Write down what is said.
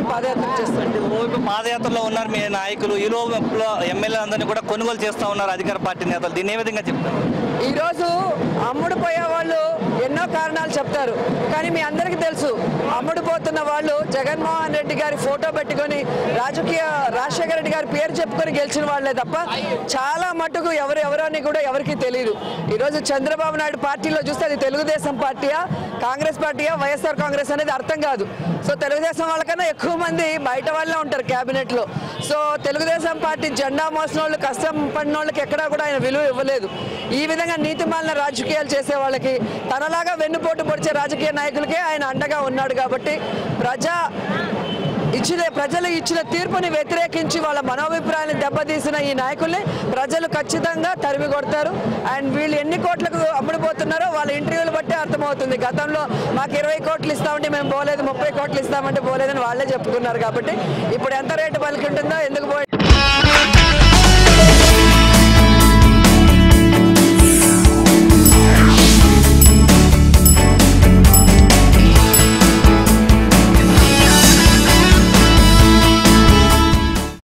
పాదయాత్ర చేస్తున్నాం ఓవైపు పాదయాత్రలో ఉన్నారు మీ నాయకులు ఈ లోపల ఎమ్మెల్యే అందరినీ కూడా కొనుగోలు చేస్తా ఉన్నారు అధికార పార్టీ నేతలు దీన్ని ఏ విధంగా చెప్తారు ఈరోజు అమ్ముడు పోయే వాళ్ళు ఎన్నో కారణాలు చెప్తారు కానీ మీ అందరికీ తెలుసు అమ్ముడు పోతున్న వాళ్ళు జగన్మోహన్ రెడ్డి గారి ఫోటో పెట్టుకొని రాజకీయ రాజశేఖర రెడ్డి గారి పేరు చెప్పుకొని గెలిచిన వాళ్ళే తప్ప చాలా మటుకు ఎవరు ఎవరు అని కూడా ఎవరికీ తెలియదు ఈరోజు చంద్రబాబు నాయుడు పార్టీలో చూస్తే అది తెలుగుదేశం పార్టీయా కాంగ్రెస్ పార్టీయా వైఎస్ఆర్ కాంగ్రెస్ అనేది అర్థం కాదు సో తెలుగుదేశం వాళ్ళకన్నా ఎక్కువ మంది బయట వాళ్ళే ఉంటారు క్యాబినెట్ లో సో తెలుగుదేశం పార్టీ జెండా మోసిన వాళ్ళు కష్టం పడిన వాళ్ళకి ఎక్కడా కూడా ఆయన విలువ ఇవ్వలేదు ఈ విధంగా నీతిమాలిన రాజకీయాలు చేసే వాళ్ళకి తనలాగా వెన్నుపోటు పొడిచే రాజకీయ నాయకులకే ఆయన అండగా ఉన్నాడు కాబట్టి ప్రజా ఇచ్చిన ప్రజలు ఇచ్చిన తీర్పుని వ్యతిరేకించి వాళ్ళ మనోభిప్రాయాన్ని దెబ్బతీసిన ఈ నాయకుల్ని ప్రజలు ఖచ్చితంగా తరిమి కొడతారు అండ్ వీళ్ళు ఎన్ని కోట్లకు అమ్ముడుపోతున్నారో వాళ్ళ ఇంటర్వ్యూలు బట్టే అర్థమవుతుంది గతంలో మాకు ఇరవై కోట్లు ఇస్తామంటే మేము పోలేదు ముప్పై కోట్లు ఇస్తామంటే పోలేదని వాళ్ళే చెప్పుకున్నారు కాబట్టి ఇప్పుడు ఎంత రేటు పలికి ఉంటుందో ఎందుకు పోయి